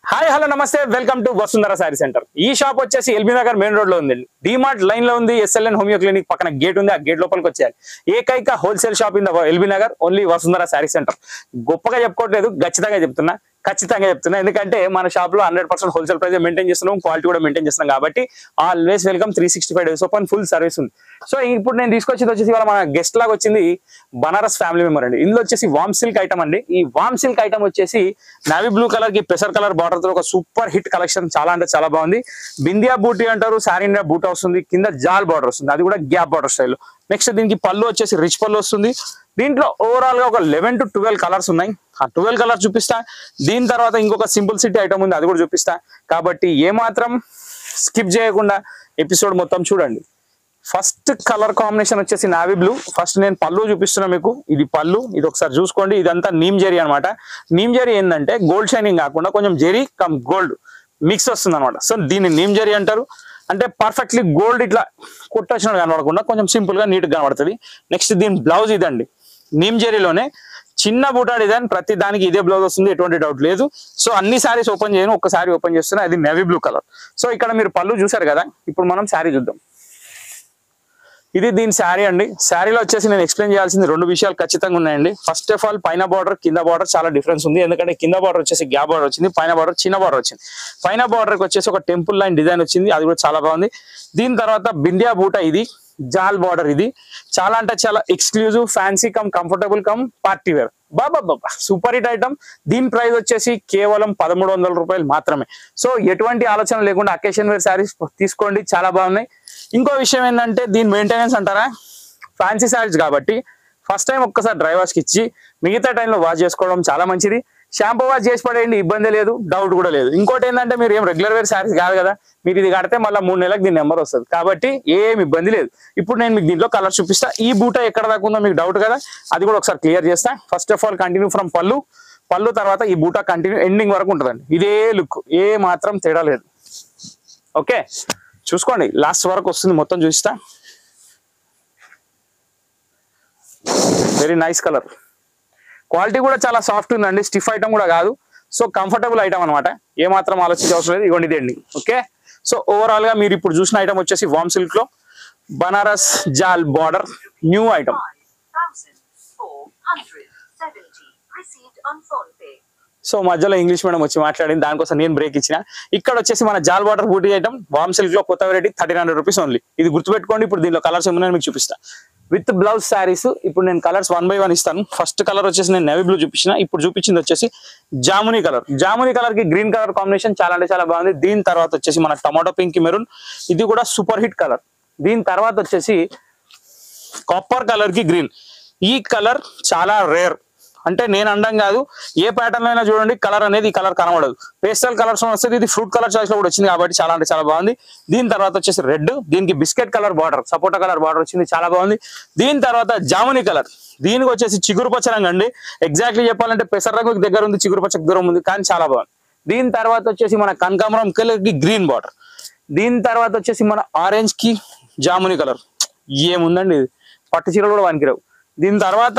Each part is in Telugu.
హాయ్ హలో నమస్తే welcome to Vasundhara sari centre ఈ షాప్ వచ్చేసి ఎల్బీ నగర్ మెయిన్ రోడ్ లో ఉంది డిమార్ట్ లైన్ లో ఉంది ఎస్ఎల్ఎన్ హోమియో క్లినిక్ పక్కన గేట్ ఉంది ఆ గేట్ లోపలికి వచ్చేయాలి ఏకైక wholesale shop in the LB Nagar only Vasundhara sari centre గొప్పగా చెప్పుకోవట్లేదు ఖచ్చితంగా చెప్తున్నా ఖచ్చితంగా చెప్తున్నా ఎందుకంటే మన షాప్ లో hundred percent wholesale price maintain చేస్తున్నాం క్వాలిటీ కూడా మెయింటైన్ చేస్తున్నాం కాబట్టి always welcome three sixty five days open full service ఉంది సో ఇప్పుడు నేను తీసుకొచ్చింది వచ్చేసి ఇవాళ మన గెస్ట్ లాగా వచ్చింది బనారస్ ఫ్యామిలీ మెంబర్ అండి ఇందులో వచ్చేసి వామ్ సిల్క్ ఐటమ్ అండి ఈ వామ్ సిల్క్ ఐటమ్ వచ్చేసి నావీ బ్లూ కలర్ కి పెసర్ కలర్ బార్డర్ తో ఒక సూపర్ హిట్ కలెక్షన్ చాలా అంటే చాలా బాగుంది బిందియా బూటీ అంటారు సారీ ఇండియా బూట్ వస్తుంది కింద జాల్ బార్డర్ వస్తుంది అది కూడా గ్యాప్ బార్డర్ స్టైల్ నెక్స్ట్ దీనికి పళ్ళు వచ్చేసి రిచ్ పళ్ళు వస్తుంది దీంట్లో ఓవరాల్ గా ఒక లెవెన్ టు ట్వెల్వ్ కలర్స్ ఉన్నాయి ఆ ట్వెల్వ్ కలర్ చూపిస్తా దీని తర్వాత ఇంకొక సింపుల్ సిటీ ఐటమ్ ఉంది అది కూడా చూపిస్తా కాబట్టి ఏమాత్రం స్కిప్ చేయకుండా ఎపిసోడ్ మొత్తం చూడండి ఫస్ట్ కలర్ కాంబినేషన్ వచ్చేసి నావీ బ్లూ ఫస్ట్ నేను పళ్ళు చూపిస్తున్నా మీకు ఇది పళ్ళు ఇది ఒకసారి చూసుకోండి ఇదంతా నీమ్ జెరీ అనమాట నీమ్ జెరీ ఏంటంటే గోల్డ్ షైనింగ్ కాకుండా కొంచెం జెరీ కమ్ గోల్డ్ మిక్స్ వస్తుంది అనమాట సో దీన్ని నీమ్ జెరీ అంటారు అంటే పర్ఫెక్ట్లీ గోల్డ్ ఇట్లా కొట్టొచ్చినట్టు కనబడకుండా కొంచెం సింపుల్ గా నీట్ గా కనబడుతుంది నెక్స్ట్ దీని బ్లౌజ్ ఇదండి నీమ్ జెరీలోనే చిన్న బూటా డిజైన్ ప్రతి దానికి ఇదే బ్లౌజ్ వస్తుంది ఎటువంటి డౌట్ లేదు సో అన్ని సారీస్ ఓపెన్ చేయను ఒక్క సారీ ఓపెన్ చేస్తున్నా అది నెవీ బ్లూ కలర్ సో ఇక్కడ మీరు పళ్ళు చూసారు కదా ఇప్పుడు మనం శారీ చూద్దాం ఇది దీని శారీ అండి శారీలో వచ్చేసి నేను ఎక్స్ప్లెయిన్ చేయాల్సింది రెండు విషయాలు ఖచ్చితంగా ఉన్నాయండి ఫస్ట్ ఆఫ్ ఆల్ పైన బార్డర్ కింద బార్డర్ చాలా డిఫరెన్స్ ఉంది ఎందుకంటే కింద బార్డర్ వచ్చేసి గ్యాప్ బార్డర్ వచ్చింది పైన బార్డర్ చిన్న బార్డర్ వచ్చింది పైన బార్డర్ వచ్చేసి ఒక టెంపుల్ లైన్ డిజైన్ వచ్చింది అది కూడా చాలా బాగుంది దీని తర్వాత బిందియా బూట ఇది జాల్ బార్డర్ ఇది చాలా అంటే చాలా exclusive fancy cum comfortable cum party wear బాబా బాబా సూపర్ హిట్ ఐటమ్ దీని ప్రైస్ వచ్చేసి కేవలం పదమూడు వందల రూపాయలు మాత్రమే సో ఎటువంటి ఆలోచన లేకుండా అకేషన్ వేర్ శారీస్ తీసుకోండి చాలా బాగున్నాయి ఇంకో విషయం ఏంటంటే దీని మెయింటెనెన్స్ అంటారా ఫ్యాన్సీ శారీస్ కాబట్టి ఫస్ట్ టైం ఒక్కసారి డ్రై వాష్కి ఇచ్చి మిగతా టైంలో వాష్ చేసుకోవడం చాలా మంచిది షాంపూ వాష్ చేసి పడేయండి ఇబ్బంది లేదు డౌట్ కూడా లేదు ఇంకోటి ఏంటంటే మీరు ఏం రెగ్యులర్ వేర్ శారీస్ కాదు కదా మీరు ఇది కడితే మళ్ళీ మూడు నెలలకు దీని నెంబర్ వస్తుంది కాబట్టి ఏం ఇబ్బంది లేదు ఇప్పుడు నేను మీకు దీంట్లో కలర్ చూపిస్తా ఈ బూట ఎక్కడ దాకా ఉందో మీకు డౌట్ కదా అది కూడా ఒకసారి క్లియర్ చేస్తా first of all continue from పళ్ళు పళ్ళు తర్వాత ఈ బూట కంటిన్యూ ఎండింగ్ వరకు ఉంటుందండి ఇదే లుక్ ఏ మాత్రం తేడా లేదు ఓకే చూసుకోండి లాస్ట్ వరకు వస్తుంది మొత్తం చూపిస్తా వెరీ నైస్ కలర్ క్వాలిటీ కూడా చాలా సాఫ్ట్ ఉందండి స్టిఫ్ ఐటమ్ కూడా కాదు సో కంఫర్టబుల్ ఐటమ్ అనమాట ఏ మాత్రం ఆలోచించే అవసరం లేదు ఇవ్వండి ఇదండి ఓకే సో ఓవరాల్ గా మీరు ఇప్పుడు చూసిన ఐటమ్ వచ్చేసి వామ్ సిల్క్ లో బనారస్ జాల్ border new item 1,470 received on phone pay. So మధ్యలో ఇంగ్లీష్ మీడియం వచ్చి మాట్లాడింది దానికోసం నేను బ్రేక్ ఇచ్చిన ఇక్కడ వచ్చేసి మన జాల్ వాటర్ బూటీ ఐటమ్ వామ్ సిల్క్ లో కొత్త variety thirteen hundred rupees only ఇది గుర్తుపెట్టుకోండి ఇప్పుడు దీనిలో కలర్స్ ఏమన్నా మీకు చూపిస్తా విత్ బ్లౌజ్ శారీస్ ఇప్పుడు నేను కలర్స్ వన్ బై వన్ ఇస్తాను ఫస్ట్ కలర్ వచ్చేసి నేను నెవీ బ్లూ చూపించిన ఇప్పుడు చూపించింది వచ్చేసి జామునీ కలర్ జామునీ కలర్ కి గ్రీన్ కలర్ కాంబినేషన్ చాలా అంటే చాలా బాగుంది దీని తర్వాత వచ్చేసి మన టమాటో పింక్ మెరూన్ ఇది కూడా సూపర్ హిట్ కలర్ దీని తర్వాత వచ్చేసి కాపర్ కలర్ కి గ్రీన్ ఈ కలర్ చాలా రేర్ అంటే నేను అండం కాదు ఏ ప్యాటర్న్ అయినా చూడండి కలర్ అనేది ఈ కలర్ కనబడదు పేస్టల్ కలర్స్ వస్తుంది ఇది ఫ్రూట్ కలర్ చాయిస్ లో కూడా వచ్చింది కాబట్టి చాలా అంటే చాలా బాగుంది దీని తర్వాత వచ్చేసి రెడ్ దీనికి బిస్కెట్ కలర్ బార్డర్ సపోటా కలర్ బార్డర్ వచ్చింది చాలా బాగుంది దీని తర్వాత జామునీ కలర్ దీనికి వచ్చేసి చిగురు పచ్చ రంగు అండి ఎగ్జాక్ట్లీ చెప్పాలంటే పెసర రంగు దగ్గర ఉంది చిగురు పచ్చకు దూరం ఉంది కానీ చాలా బాగుంది దీని తర్వాత వచ్చేసి మన కనకాంబరం కలర్ కి గ్రీన్ బార్డర్ దీని తర్వాత వచ్చేసి మన ఆరెంజ్ కి జామునీ కలర్ ఏముందండి ఇది పట్టు చీరలు కూడా వనికిరావు దీని తర్వాత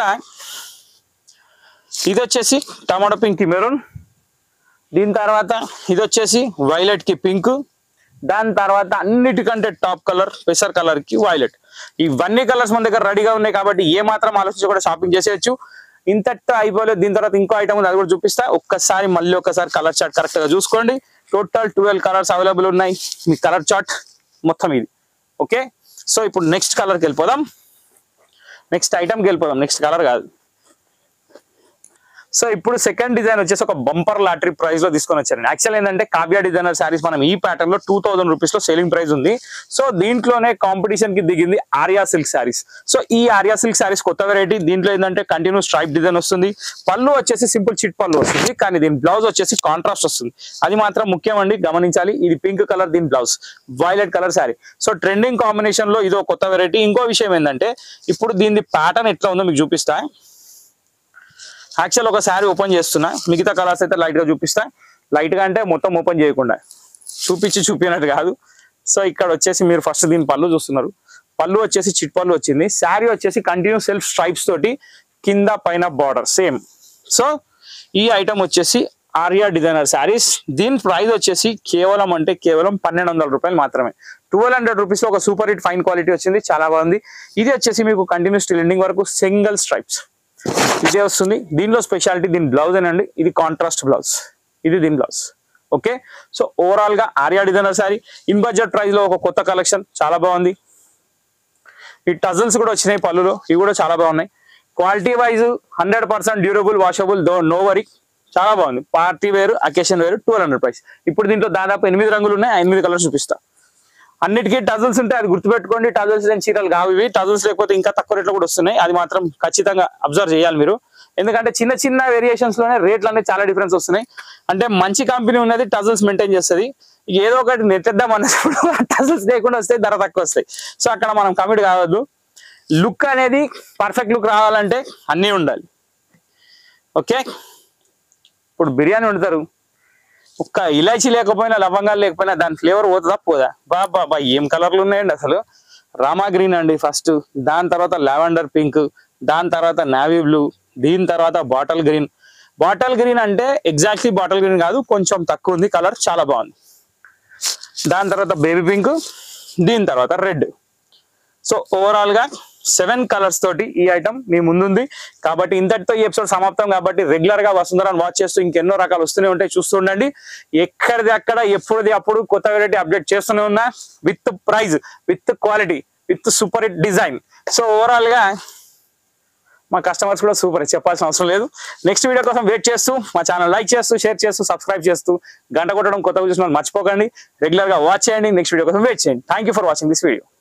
ఇది వచ్చేసి టమాటో పింక్ కి మెరూన్ దీని తర్వాత ఇది వచ్చేసి వైలెట్ కి పింక్ దాని తర్వాత అన్నిటికంటే టాప్ కలర్ పెసర్ కలర్ కి వైలెట్ ఇవన్నీ కలర్స్ మన దగ్గర రెడీగా ఉన్నాయి కాబట్టి ఏ మాత్రం ఆలోచించి కూడా షాపింగ్ చేసేయచ్చు ఇంతటితో అయిపోలేదు దీని తర్వాత ఇంకో ఐటమ్ ఉంది అది కూడా చూపిస్తా ఒక్కసారి మళ్ళీ ఒకసారి కలర్ చార్ట్ కరెక్ట్ గా చూసుకోండి టోటల్ ట్వెల్వ్ కలర్స్ అవైలబుల్ ఉన్నాయి మీ కలర్ చార్ట్ మొత్తం ఇది ఓకే సో ఇప్పుడు నెక్స్ట్ కలర్కి వెళ్ళిపోదాం నెక్స్ట్ ఐటమ్కి వెళ్ళిపోదాం నెక్స్ట్ కలర్ కాదు సో ఇప్పుడు సెకండ్ డిజైన్ వచ్చేసి ఒక బంపర్ లాటరీ ప్రైస్ లో తీసుకొని వచ్చారండి యాక్చువల్ ఏంటంటే కావ్య డిజైనర్ శారీస్ మనం ఈ ప్యాటర్న్ లో టూ థౌసండ్ రూపీస్ లో సేలింగ్ ప్రైస్ ఉంది సో దీంట్లోనే కాంపిటీషన్ కి దిగింది ఆర్యా సిల్క్ శారీస్ సో ఈ ఆర్యా సిల్క్ శారీస్ కొత్త వెరైటీ దీంట్లో ఏంటంటే కంటిన్యూ స్ట్రైప్ డిజైన్ వస్తుంది పళ్ళు వచ్చేసి సింపుల్ చిట్ పళ్ళు వస్తుంది కానీ దీని బ్లౌజ్ వచ్చేసి కాంట్రాస్ట్ వస్తుంది అది మాత్రం ముఖ్యమండి గమనించాలి ఇది పింక్ కలర్ దీని blouse violet colour sari so trending combination లో ఇదో కొత్త వెరైటీ ఇంకో విషయం ఏంటంటే ఇప్పుడు దీని ప్యాటర్న్ ఎట్లా ఉందో మీకు చూపిస్తా యాక్చువల్ ఒక శారీ ఓపెన్ చేస్తున్నా మిగతా కలర్స్ అయితే లైట్ గా చూపిస్తా లైట్ గా అంటే మొత్తం ఓపెన్ చేయకుండా చూపించి చూపినట్టు కాదు సో ఇక్కడ వచ్చేసి మీరు ఫస్ట్ దీని పళ్ళు చూస్తున్నారు పళ్ళు వచ్చేసి చిట్ పళ్ళు వచ్చింది శారీ వచ్చేసి కంటిన్యూ సెల్ఫ్ స్ట్రైప్స్ తోటి కింద పైన బార్డర్ సేమ్ సో ఈ ఐటమ్ వచ్చేసి ఆర్యా డిజైనర్ శారీస్ దీని ప్రైస్ వచ్చేసి కేవలం అంటే కేవలం పన్నెండు వందల రూపాయలు మాత్రమే ట్వెల్వ్ హండ్రెడ్ రూపీస్ లో ఒక సూపర్ హిట్ ఫైన్ క్వాలిటీ వచ్చింది చాలా బాగుంది ఇది వచ్చేసి మీకు కంటిన్యూస్ టిల్ ఎండింగ్ వరకు సింగిల్ స్ట్రైప్స్ ఇదే వస్తుంది దీనిలో స్పెషాలిటీ దీని బ్లౌజ్ అండి ఇది కాంట్రాస్ట్ బ్లౌజ్ ఇది దీని బ్లౌజ్ ఓకే సో ఓవరాల్ గా Arya designer sari in budget price లో ఒక కొత్త కలెక్షన్ చాలా బాగుంది ఈ టజల్స్ కూడా వచ్చినాయి పళ్ళులో ఇవి కూడా చాలా బాగున్నాయి quality wise hundred percent durable washable though no worry చాలా బాగుంది పార్టీ వేరు అకేషన్ వేరు ట్వెల్వ్ హండ్రెడ్ ప్రైస్ ఇప్పుడు దీంట్లో దాదాపు ఎనిమిది రంగులు ఉన్నాయి ఆ ఎనిమిది కలర్స్ చూపిస్తా అన్నిటికీ టజల్స్ ఉంటాయి అది గుర్తుపెట్టుకోండి టజల్స్ లేని చీరలు కావు ఇవి టజల్స్ లేకపోతే ఇంకా తక్కువ రేట్లో కూడా వస్తున్నాయి అది మాత్రం ఖచ్చితంగా అబ్జర్వ్ చేయాలి మీరు ఎందుకంటే చిన్న చిన్న వేరియేషన్స్ లోనే రేట్లు అనేది చాలా డిఫరెన్స్ వస్తున్నాయి అంటే మంచి కంపెనీ ఉన్నది టజల్స్ మెయింటైన్ చేస్తుంది ఇక ఏదో ఒకటి నెట్టేద్దాం అన్నప్పుడు టజల్స్ లేకుండా వస్తాయి ధర తక్కువ వస్తాయి సో అక్కడ మనం కమిట్ కావద్దు లుక్ అనేది పర్ఫెక్ట్ లుక్ రావాలంటే అన్నీ ఉండాలి ఓకే ఇప్పుడు బిర్యానీ వండుతారు ఒక్క ఇలాచీ లేకపోయినా లవంగాలు లేకపోయినా దాని ఫ్లేవర్ పోతుందా పోదా బా బా బా ఏం కలర్లు ఉన్నాయండి అసలు రామా గ్రీన్ అండి ఫస్ట్ దాని తర్వాత లావెండర్ పింక్ దాని తర్వాత నావీ బ్లూ దీని తర్వాత బాటల్ గ్రీన్ బాటల్ గ్రీన్ అంటే ఎగ్జాక్ట్లీ బాటల్ గ్రీన్ కాదు కొంచెం తక్కువ ఉంది కలర్ చాలా బాగుంది దాని తర్వాత బేబీ పింక్ దీని తర్వాత రెడ్ సో ఓవరాల్ గా సెవెన్ కలర్స్ తోటి ఈ ఐటమ్ మీ ముందుంది కాబట్టి ఇంతటితో ఈ ఎపిసోడ్ సమాప్తం కాబట్టి రెగ్యులర్ గా వసుంధరాన్ని వాచ్ చేస్తూ ఇంకెన్నో రకాలు వస్తూనే ఉంటాయి చూస్తూ ఉండండి ఎక్కడిది అక్కడ ఎప్పుడుది అప్పుడు కొత్త వెరైటీ అప్డేట్ చేస్తూనే ఉన్నా with price with quality with super hit design so overall గా మా కస్టమర్స్ కూడా సూపర్ చెప్పాల్సిన అవసరం లేదు నెక్స్ట్ వీడియో కోసం వెయిట్ చేస్తూ మా ఛానల్ లైక్ చేస్తూ షేర్ చేస్తూ సబ్స్క్రైబ్ చేస్తూ గంట కొట్టడం కొత్తగా చూసిన వాళ్ళు మర్చిపోకండి రెగ్యులర్ గా వాచ్ చేయండి నెక్స్ట్ వీడియో కోసం వెయిట్ చేయండి thank for watching this video